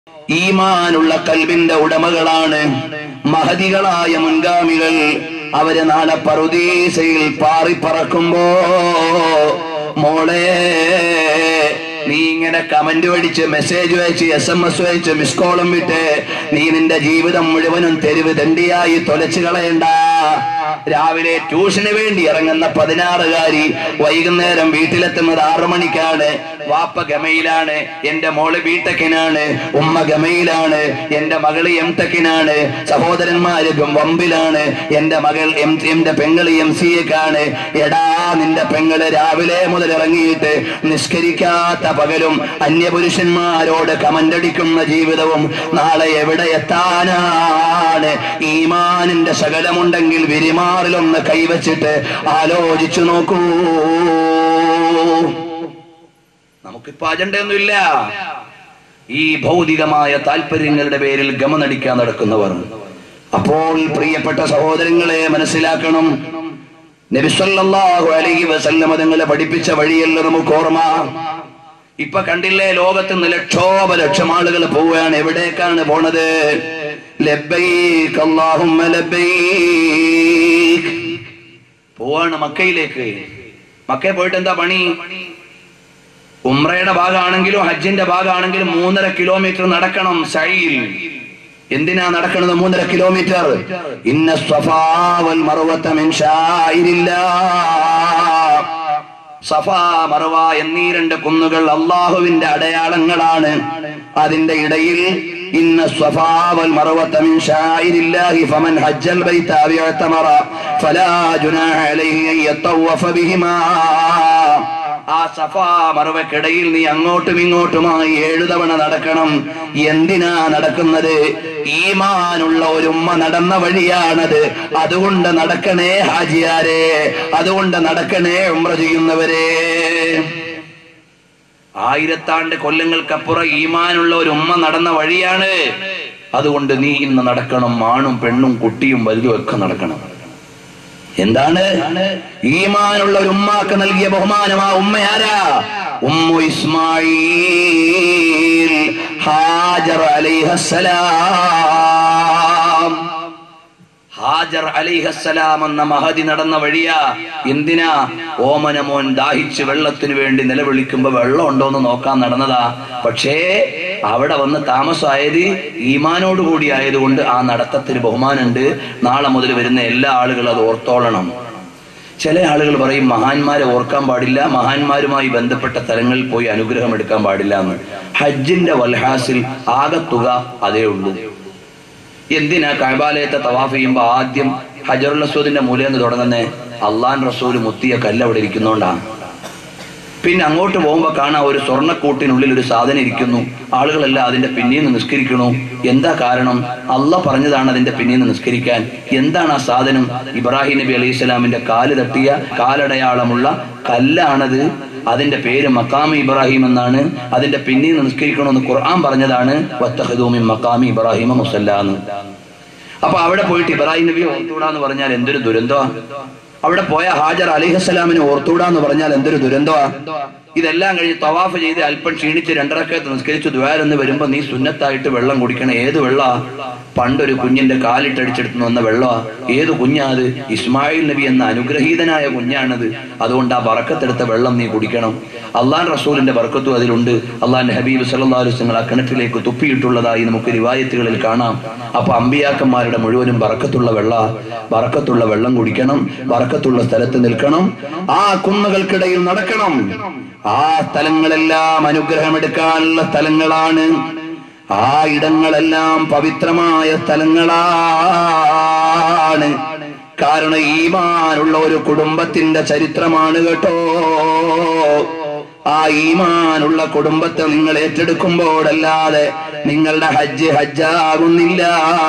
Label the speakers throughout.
Speaker 1: ഈമാനുള്ള കൽബിന്റെ ഉടമകളാണ് മഹതികളായ മുൻഗാമികൾ അവര് നാളെ പറുദീസയിൽ പാറിപ്പറക്കുമ്പോ മോളെ നീ ഇങ്ങനെ കമന്റ് അടിച്ച് മെസ്സേജ് അയച്ച് എസ് എം എസ് അയച്ച് മിസ് കോളും വിട്ട് നീ നിന്റെ ജീവിതം മുഴുവനും തെരുവ് ദണ്ടിയായി തൊലച്ചു കളയണ്ട രാവിലെ ട്യൂഷന് വേണ്ടി ഇറങ്ങുന്ന പതിനാറുകാരി വൈകുന്നേരം വീട്ടിലെത്തുന്നത് ആറു മണിക്കാണ് വാപ്പ ഗമയിലാണ് എന്റെ മോള് ബിടെക്കിനാണ് ഉമ്മ ഗമയിലാണ് എന്റെ മകള് എം ടെക്കിനാണ് സഹോദരന്മാര് വമ്പിലാണ് എന്റെ മകൾ എം എന്റെ പെങ്ങള് എം സി എക്കാണ് എടാ നിന്റെ പെങ്ങള് രാവിലെ മുതൽ ഇറങ്ങിയിട്ട് നിസ്കരിക്കാത്ത പകലും അന്യപുരുഷന്മാരോട് കമന്റടിക്കുന്ന ജീവിതവും നാളെ എവിടെ എത്താനാണ് ഈമാനിന്റെ ശകലമുണ്ടെങ്കിൽ വിരിമാറിലൊന്ന് കൈവച്ചിട്ട് ആലോചിച്ചു നോക്കൂ നമുക്കിപ്പോ അജണ്ടയൊന്നുമില്ല ഈ ഭൗതികമായ താല്പര്യങ്ങളുടെ പേരിൽ ഗമനടിക്കാൻ നടക്കുന്നവർ അപ്പോൾ പ്രിയപ്പെട്ട സഹോദരങ്ങളെ മനസ്സിലാക്കണം നബിസല്ലാഹു അലൈഹി വസല്ലമ തങ്ങളെ പഠിപ്പിച്ച വഴിയല്ല നമുക്ക് ഓർമ്മ ഇപ്പൊ കണ്ടില്ലേ ലോകത്ത് നിന്ന് ലക്ഷോപലക്ഷം ആളുകൾ പോവുകയാണ് എവിടേക്കാണ് പോണത് ലബ്ബൈക് അല്ലാഹുമ്മ ലബ്ബൈക് പോവാണ് മക്കയിലേക്ക് മക്കയിൽ പോയിട്ട് എന്താ പണി ഉംറയുടെ ഭാഗമാണെങ്കിലും ഹജ്ജിന്റെ ഭാഗമാണെങ്കിലും മൂന്നര കിലോമീറ്റർ നടക്കണം സൈൽ എന്തിനാ നടക്കുന്നത് മൂന്നര കിലോമീറ്റർ ഇന്ന സ്വഭാവൽ മറുവത്ത മിൻ ഷാഇരില്ലാ. സഫ മറവ എന്നീ രണ്ട് കുന്നുകൾ അള്ളാഹുവിന്റെ അടയാളങ്ങളാണ് അതിന്റെ ഇടയിൽ ഇന്ന സ്വഭാവൽ മറവത്ത മിൻ ഷാഇരില്ലാഹി ഫമൻ ഹജ്ജൽ ബൈത അവ ഇഅ്തമറ ഫലാ ജുനാഹ അലൈഹി അൻ യത്തവഫ ബിഹിമാ ആ സഫാ മറവക്കിടയിൽ നീ അങ്ങോട്ടും ഇങ്ങോട്ടുമായി ഏഴു തവണ നടക്കണം എന്തിനാ നടക്കുന്നത് ഈമാനുള്ള ഒരു ഉമ്മ നടന്ന വഴിയാണത് അതുകൊണ്ട് നടക്കണേ ഹാജിയാരെ അതുകൊണ്ട് നടക്കണേ ഉമ്ര ചെയ്യുന്നവരെ ആയിരത്താണ്ട് കൊല്ലങ്ങൾക്കപ്പുറം ഈമാനുള്ള ഒരു ഉമ്മ നടന്ന വഴിയാണ് അതുകൊണ്ട് നീ ഇന്ന് നടക്കണം ആണും പെണ്ണും കുട്ടിയും വലുതും ഒക്കെ നടക്കണം എന്താണ് ഈമാനുള്ള ഒരു ഉമ്മാക്ക് നൽകിയ ബഹുമാനം ആ ഉമ്മ ആരാ ഉമ്മു ഇസ്മായിൽ ഹാജർ അലൈഹസ്സലാം ഹാജർ അലിഹസ്സലാം എന്ന മഹതി നടന്ന വഴിയാ എന്തിനാ ഓമനമോൻ ദാഹിച്ച് വെള്ളത്തിന് വേണ്ടി നിലവിളിക്കുമ്പോ വെള്ളം ഉണ്ടോ എന്ന് നോക്കാൻ നടന്നതാ പക്ഷേ അവിടെ വന്ന് താമസമായത് ഈമാനോട് കൂടി ആയതുകൊണ്ട് ആ നടത്തത്തിന് ബഹുമാനമുണ്ട് നാളെ മുതൽ വരുന്ന എല്ലാ ആളുകളും അത് ഓർത്തോളണം ചില ആളുകൾ പറയും മഹാന്മാരെ ഓർക്കാൻ പാടില്ല മഹാന്മാരുമായി ബന്ധപ്പെട്ട സ്ഥലങ്ങളിൽ പോയി അനുഗ്രഹം എടുക്കാൻ പാടില്ല എന്ന് ഹജ്ജിന്റെ വൽഹാസിൽ ആകത്തുക അതേ ഉള്ളൂ എന്തിനാ കഴബാലയത്തെ തവാഫ് ചെയ്യുമ്പോ ആദ്യം ഹജറുൽ അസ്വദിന്റെ മൂലയെന്ന് തുടങ്ങുന്നേ അള്ളാൻ റസൂല് മുത്തിയ കല്ല് അവിടെ ഇരിക്കുന്നോണ്ടാണ് പിന്നെ അങ്ങോട്ട് പോകുമ്പോ കാണാം ഒരു സ്വർണ്ണക്കൂട്ടിനുള്ളിൽ ഒരു സാധനം ഇരിക്കുന്നു ആളുകളെല്ലാം അതിന്റെ പിന്നിൽ നിന്ന് നിസ്കരിക്കണു എന്താ കാരണം അല്ല പറഞ്ഞതാണ് അതിന്റെ പിന്നിൽ നിന്ന് നിസ്കരിക്കാൻ എന്താണ് ആ സാധനം ഇബ്രാഹിം നബി അലൈഹി സ്വലാമിന്റെ കാല് തട്ടിയ കാലടയാളമുള്ള കല്ലാണത് അതിന്റെ പേര് മക്കാമി ഇബ്രാഹിം എന്നാണ് അതിന്റെ പിന്നിൽ നിന്ന് നിസ്കരിക്കണമെന്ന് ഖുർആൻ പറഞ്ഞതാണ് വത്തഹദൂമി മക്കാമി ഇബ്രാഹിമ മുസല്ലാന്ന് അപ്പൊ അവിടെ പോയിട്ട് ഇബ്രാഹിം നബി ഓർത്തൂടാന്ന് പറഞ്ഞാൽ എന്തൊരു ദുരന്തമാ അവിടെ പോയ ഹാജർ അലിഹസ്സലാമിനെ ഓർത്തൂടാന്ന് പറഞ്ഞാൽ എന്തൊരു ദുരന്തമാ ഇതെല്ലാം കഴിഞ്ഞ് തവാഫ് ചെയ്ത് അല്പം ക്ഷീണിച്ച് രണ്ടരക്കത്ത് നിസ്കരിച്ച് ദ്വാരെന്ന് വരുമ്പോ നീ സുന്നത്തായിട്ട് വെള്ളം കുടിക്കണം ഏത് വെള്ളാ പണ്ടൊരു കുഞ്ഞിന്റെ കാലിട്ടടിച്ചെടുത്ത് വന്ന വെള്ളമാ ഏത് കുഞ്ഞാ അത് ഇസ്മായിൽ നബി എന്ന അനുഗ്രഹീതനായ കുഞ്ഞാണത് അതുകൊണ്ട് ആ ബറക്കത്തെടുത്ത വെള്ളം നീ കുടിക്കണം അള്ളാൻ റസൂലിന്റെ ബർക്കത്തും അതിലുണ്ട് അള്ളാന്റെ ഹബീബ് സല്ലാസ്ങ്ങൾ ആ കിണറ്റിലേക്ക് തുപ്പിയിട്ടുള്ളതായി നമുക്ക് റിവായത്തുകളിൽ കാണാം അപ്പൊ അമ്പിയാക്കന്മാരുടെ മുഴുവനും ബറക്കത്തുള്ള വെള്ള ബറക്കത്തുള്ള വെള്ളം കുടിക്കണം ബറക്കത്തുള്ള സ്ഥലത്ത് നിൽക്കണം ആ കുന്നുകൾക്കിടയിൽ നടക്കണം ആ സ്ഥലങ്ങളെല്ലാം അനുഗ്രഹമെടുക്കാനുള്ള സ്ഥലങ്ങളാണ് ആ ഇടങ്ങളെല്ലാം പവിത്രമായ സ്ഥലങ്ങളാണ് കാരണം ഈമാനുള്ള ഒരു കുടുംബത്തിന്റെ ചരിത്രമാണ് കേട്ടോ ആ ഈമാനുള്ള കുടുംബത്തെ നിങ്ങൾ ഏറ്റെടുക്കുമ്പോഴല്ലാതെ നിങ്ങളുടെ ഹജ്ജ് ഹജ്ജാകുന്നില്ല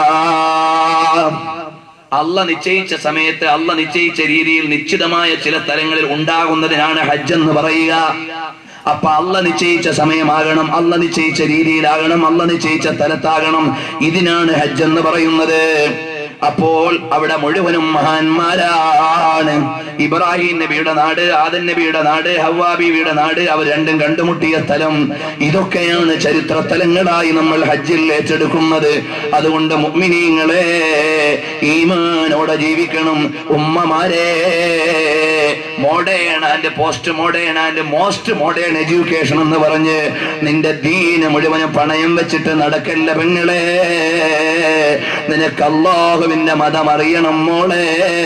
Speaker 1: അല്ല നിശ്ചയിച്ച സമയത്ത് അല്ല നിശ്ചയിച്ച രീതിയിൽ നിശ്ചിതമായ ചില സ്ഥലങ്ങളിൽ ഉണ്ടാകുന്നതിനാണ് ഹജ്ജ് എന്ന് പറയുക അപ്പൊ അല്ല നിശ്ചയിച്ച സമയമാകണം അല്ല നിശ്ചയിച്ച രീതിയിലാകണം അല്ല നിശ്ചയിച്ച സ്ഥലത്താകണം ഇതിനാണ് ഹജ്ജ് എന്ന് പറയുന്നത് അപ്പോൾ അവിടെ മുഴുവനും മഹാന്മാരാണ് ഇബ്രാഹിം നബിയുടെ നാട് ആദൻ നബിയുടെ നാട് ഹവ്വാ ബീവിയുടെ നാട് അവർ രണ്ടും കണ്ടുമുട്ടിയ സ്ഥലം ഇതൊക്കെയാണ് ചരിത്ര സ്ഥലങ്ങളായി നമ്മൾ ഹജ്ജിൽ ഏറ്റെടുക്കുന്നത് അതുകൊണ്ട് മുഅ്മിനീങ്ങളെ ഈമാനോടെ ജീവിക്കണം ഉമ്മമാരെ modern and post modern and most modern education എന്ന് പറഞ്ഞ് നിന്റെ ദീന് മുഴുവനും പണയം വെച്ചിട്ട് നടക്കല്ല പെങ്ങളെ നിനക്ക് അള്ളാഹുവിന്റെ മതം അറിയണം മോളെ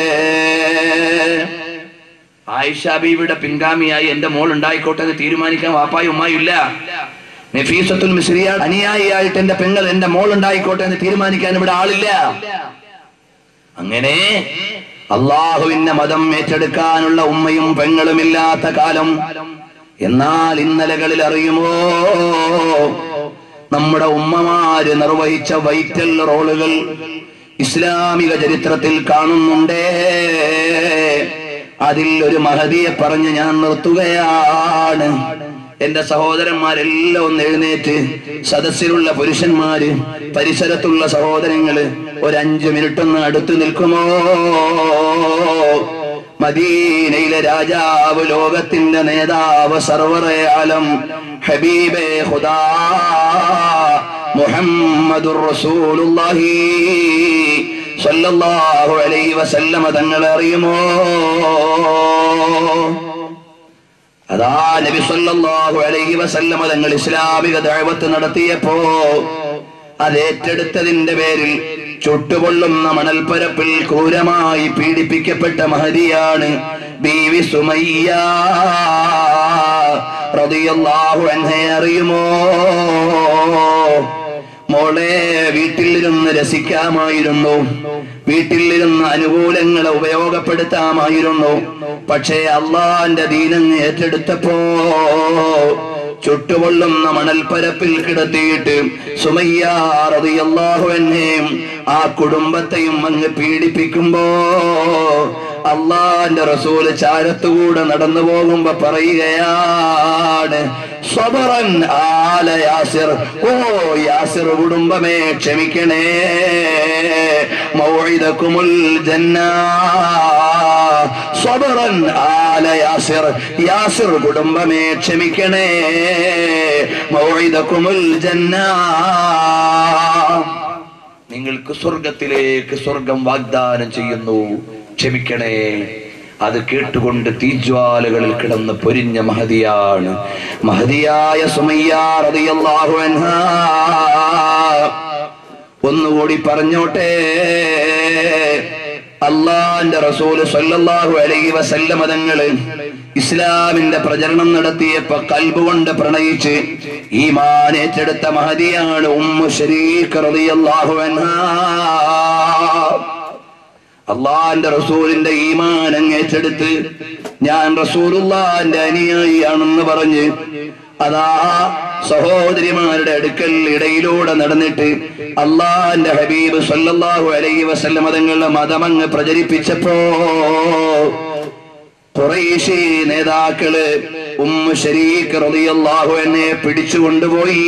Speaker 1: ആയിഷ ബീവിയുടെ പിൻഗാമിയായി എന്റെ മോൾ ഉണ്ടായിക്കോട്ടെ എന്ന് തീരുമാനിക്കാൻ വാപ്പായും ഉമ്മായും ഇല്ല നഫീസത്തുൽ മിസ്രിയ അനുയായിയായിട്ട് എന്റെ പെങ്ങൾ എന്റെ മോൾ ഉണ്ടായിക്കോട്ടെ എന്ന് തീരുമാനിക്കാൻ ഇവിടെ ആളില്ല അങ്ങനെ അള്ളാഹുവിന്റെ മതം ഏറ്റെടുക്കാനുള്ള ഉമ്മയും പെങ്ങളും ഇല്ലാത്ത കാലം എന്നാൽ ഇന്നലകളിൽ അറിയുമോ നമ്മുടെ ഉമ്മമാര് നിർവഹിച്ച വൈറ്റൽ റോളുകൾ ഇസ്ലാമിക ചരിത്രത്തിൽ കാണുന്നുണ്ടേ അതിൽ ഒരു മഹതിയെ പറഞ്ഞ് ഞാൻ നിർത്തുകയാണ് എന്റെ സഹോദരന്മാരെല്ലാം ഒന്ന് എഴുന്നേറ്റ് സദസ്സിലുള്ള പുരുഷന്മാര് പരിസരത്തുള്ള സഹോദരങ്ങള് ഒരു അഞ്ചു മിനിറ്റ് ഒന്ന് അടുത്ത് നിൽക്കുമോ മദീനയിലെ രാജാവ് ലോകത്തിന്റെ നേതാവ് സർവറെ ആലം ഹബീബെ ഖുദാ മുഹമ്മദുർ റസൂലുള്ളാഹി സല്ലല്ലാഹു അലൈഹി വസല്ലമ തങ്ങളെ അറിയുമോ അതാ നബി സല്ലല്ലാഹു അലൈഹി വസല്ലമ തങ്ങൾ ഇസ്ലാമിക ദഅവത്ത് നടത്തിയപ്പോ അത് ഏറ്റെടുത്തതിന്റെ പേരിൽ ചുട്ടുപൊള്ളുന്ന മണൽപ്പരപ്പിൽ ക്രൂരമായി പീഡിപ്പിക്കപ്പെട്ട മഹതിയാണ് ബീവി സുമയ്യ റളിയല്ലാഹു അൻഹയെ അറിയുമോ മോളെ വീട്ടിലിരുന്ന് രസിക്കാമായിരുന്നു വീട്ടിലിരുന്ന് അനുകൂലങ്ങളെ ഉപയോഗപ്പെടുത്താമായിരുന്നു പക്ഷേ അള്ളാന്റെ ദീനങ്ങ് ഏറ്റെടുത്തപ്പോ ചുട്ടുപൊള്ളുന്ന മണൽപ്പരപ്പിൽ കിടത്തിയിട്ട് സുമയ്യാറിയല്ലാഹു എന്നെയും ആ കുടുംബത്തെയും അങ്ങ് പീഡിപ്പിക്കുമ്പോ അള്ളാന്റെ റസൂല് ചാരത്തുകൂടെ നടന്നു പോകുമ്പോ പറയുകയാണ് സ്വബറൻ ആല യാസിർ ഓ യാസിർ കുടുംബമേ ക്ഷമിക്കണേ മൗഇദക്കുമുൽ ജന്ന സ്വബറൻ ആല യാസിർ യാസിർ കുടുംബമേ ക്ഷമിക്കണേ മൗഇദക്കുമുൽ ജന്ന നിങ്ങൾക്ക് സ്വർഗത്തിലേക്ക് സ്വർഗം വാഗ്ദാനം ചെയ്യുന്നു ക്ഷമിക്കണേ അത് കേട്ടുകൊണ്ട് തീജ്വാലകളിൽ കിടന്ന് പൊരിഞ്ഞ മഹതിയാണ് മഹതിയായ സുമയ്യാറിയല്ലാഹു ഒന്നുകൂടി പറഞ്ഞോട്ടെ അള്ളാന്റെ റസൂല് സല്ലല്ലാഹു അലൈഹി വസല്ലമ തങ്ങള് ഇസ്ലാമിന്റെ പ്രചരണം നടത്തിയപ്പോ കൽബ് കൊണ്ട് പ്രണയിച്ച് ഈമാൻ ഏറ്റെടുത്ത മഹതിയാണ് ഉമ്മു ശരീഖ് റളിയല്ലാഹു അൻഹാ അള്ളാന്റെ റസൂലിന്റെ ഈമാൻ അങ്ങ് ഏറ്റെടുത്ത് ഞാൻ റസൂലുള്ളാന്റെ അനുയായിയാണെന്ന് പറഞ്ഞ് അതാ സഹോദരിമാരുടെ അടുക്കൽ ഇടയിലൂടെ നടന്നിട്ട് അള്ളാന്റെ ഹബീബ് സല്ലല്ലാഹു അലൈഹി വസല്ലം തങ്ങളുടെ മതമങ്ങ് പ്രചരിപ്പിച്ചപ്പോ കുറേശ്ശി നേതാക്കള് ഉമ്മ ശരീക്ക് റളിയല്ലാഹു എന്നെ പിടിച്ചു കൊണ്ടുപോയി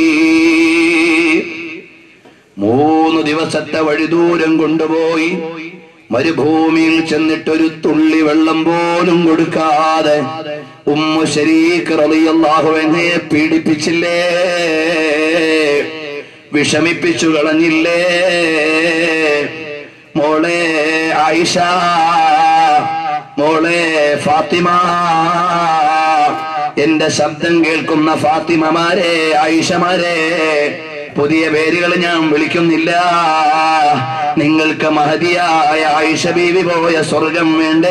Speaker 1: മൂന്ന് ദിവസത്തെ വഴിദൂരം കൊണ്ടുപോയി മരുഭൂമിയിൽ ചെന്നിട്ടൊരു തുള്ളി വെള്ളം പോലും കൊടുക്കാതെ ഉമ്മു ശരീക്ക് റളിയല്ലാഹു എന്നെ പീഡിപ്പിച്ചില്ലേ വിഷമിപ്പിച്ചു കളഞ്ഞില്ലേ മോളെ ആയിഷ മോളെ ഫാത്തിമ എന്റെ ശബ്ദം കേൾക്കുന്ന ഫാത്തിമമാരെ ആയിഷമാരെ പുതിയ പേരുകൾ ഞാൻ വിളിക്കുന്നില്ല നിങ്ങൾക്ക് മഹതിയായ ആയിഷ ബീവി പോയ സ്വർഗം വേണ്ടേ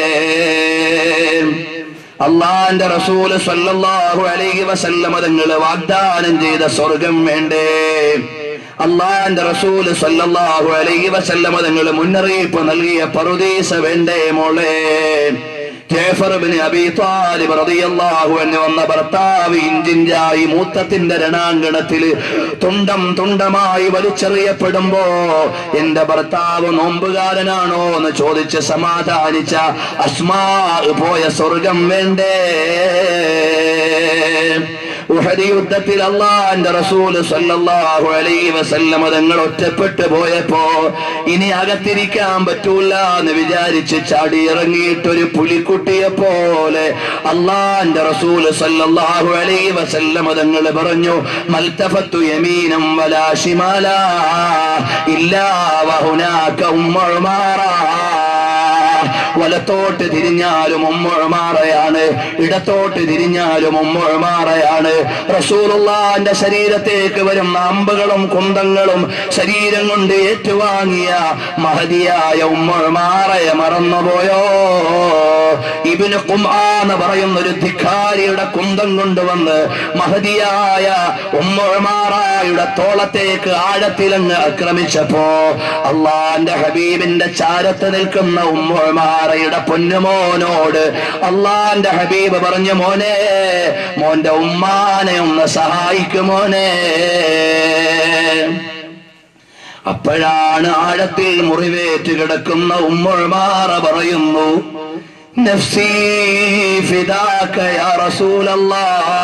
Speaker 1: അള്ളാന്റെ റസൂല് സല്ലല്ലാഹു അലൈഹി വസല്ലമ തങ്ങള് വാഗ്ദാനം ചെയ്ത സ്വർഗം വേണ്ടേ അള്ളാന്റെ റസൂല് സല്ലല്ലാഹു അലൈഹി വസല്ലമ തങ്ങള് മുന്നറിയിപ്പ് നൽകിയ പറുദീസ വേണ്ടേ മോളെ ജേഫർ ബിൻ അബീ താലിബ് റളിയല്ലാഹു അൻഹു വന്ന ഭർത്താവ് ഇഞ്ചിഞ്ചായി മൂത്തത്തിന്റെ രണാങ്കണത്തില് തുണ്ടം തുണ്ടമായി വലിച്ചെറിയപ്പെടുമ്പോ എന്റെ ഭർത്താവ് നോമ്പുകാരനാണോ എന്ന് ചോദിച്ച് സമാധാനിച്ച അസ്മാ പോയ സ്വർഗം വേണ്ടേ ഉഹദ് യുദ്ധത്തിൽ അള്ളാന്റെ റസൂൽ സല്ലല്ലാഹു അലൈഹി വസല്ലമ തങ്ങൾ ഒറ്റപ്പെട്ടു പോയപ്പോ ഇനി അകത്തിരിക്കാൻ പറ്റൂല എന്ന് വിചാരിച്ച് ചാടി ഇറങ്ങിയിട്ടൊരു പുലിക്കുട്ടിയെ പോലെ അള്ളാന്റെ റസൂൽ സല്ലല്ലാഹു അലൈഹി വസല്ലമ തങ്ങൾ പറഞ്ഞു മൽതഫത്തു യമീനം വലാ ശിമാല ഇല്ലാ വഹുനാക ഉമ്മ വലത്തോട്ട് തിരിഞ്ഞാലും ഉമ്മുഴമാറയാണ് ഇടത്തോട്ട് തിരിഞ്ഞാലും ഉമ്മുഴമാറയാണ് റസൂലുള്ളാന്റെ ശരീരത്തേക്ക് വരുന്ന അമ്പുകളും കുന്തങ്ങളും ശരീരം കൊണ്ട് ഏറ്റുവാങ്ങിയ മഹതിയായ ഉമ്മുഴമാറയെ മറന്നുപോയോ ഇബിന് കുമാ എന്ന് പറയുന്ന ഒരു ധിക്കാരിയുടെ കുന്തം കൊണ്ടുവന്ന് മഹതിയായ ഉമ്മുഴമാറായുടെ തോളത്തേക്ക് ആഴത്തിലങ്ങ് ആക്രമിച്ചപ്പോ അള്ളാന്റെ ഹബീബിന്റെ ചാരത്ത് നിൽക്കുന്ന ഉമ്മുഴമാറയുടെ പൊന്നുമോനോട് അള്ളാന്റെ ഹബീബ് പറഞ്ഞു മോനെ മോന്റെ ഉമ്മാനെ ഒന്ന് സഹായിക്കുമോനെ അപ്പോഴാണ് ആഴത്തിൽ മുറിവേറ്റ് കിടക്കുന്ന ഉമ്മുഴമാറ പറയുന്നു നഫ്സീ ഫിദാക യാ റസൂലല്ലാഹ്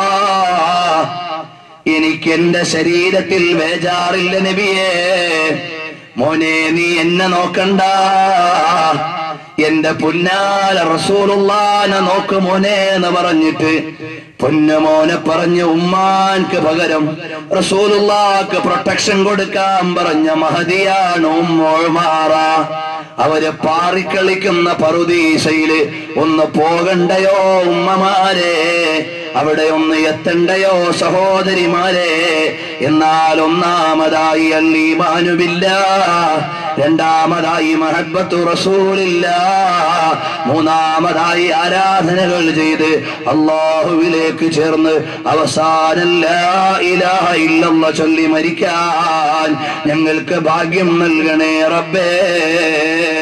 Speaker 1: എനിക്ക് എന്റെ ശരീരത്തിൽ വേജാറില്ല നബിയേ മോനെ നീ എന്നെ നോക്കണ്ട എന്റെ പുന്നാല റസൂലുള്ളാനെ നോക്ക് മോനെ എന്ന് പറഞ്ഞിട്ട് പൊന്നുമോനെ പറഞ്ഞു ഉമ്മാൻക്ക് പകരം റസൂലുള്ളാക്ക് പ്രൊട്ടക്ഷൻ കൊടുക്കാൻ പറഞ്ഞ മഹതിയാണ് ഉമ്മോൾമാറ അവര് പാറിക്കളിക്കുന്ന പറുദീശയില് ഒന്ന് പോകണ്ടയോ ഉമ്മമാരെ അവിടെ ഒന്ന് എത്തണ്ടയോ സഹോദരിമാരെ എന്നാൽ ഒന്നാമതായി അല്ലീമാനുമില്ല രണ്ടാമതായി മഹബത്തു റസൂലില്ല മൂന്നാമതായി ആരാധനകൾ ചെയ്ത് അള്ളാഹുവിലേക്ക് ചേർന്ന് അവസാനല്ല ഇലാഹ ഇല്ലെന്ന ചൊല്ലി മരിക്കാൻ ഞങ്ങൾക്ക് ഭാഗ്യം നൽകണേ റബ്ബേ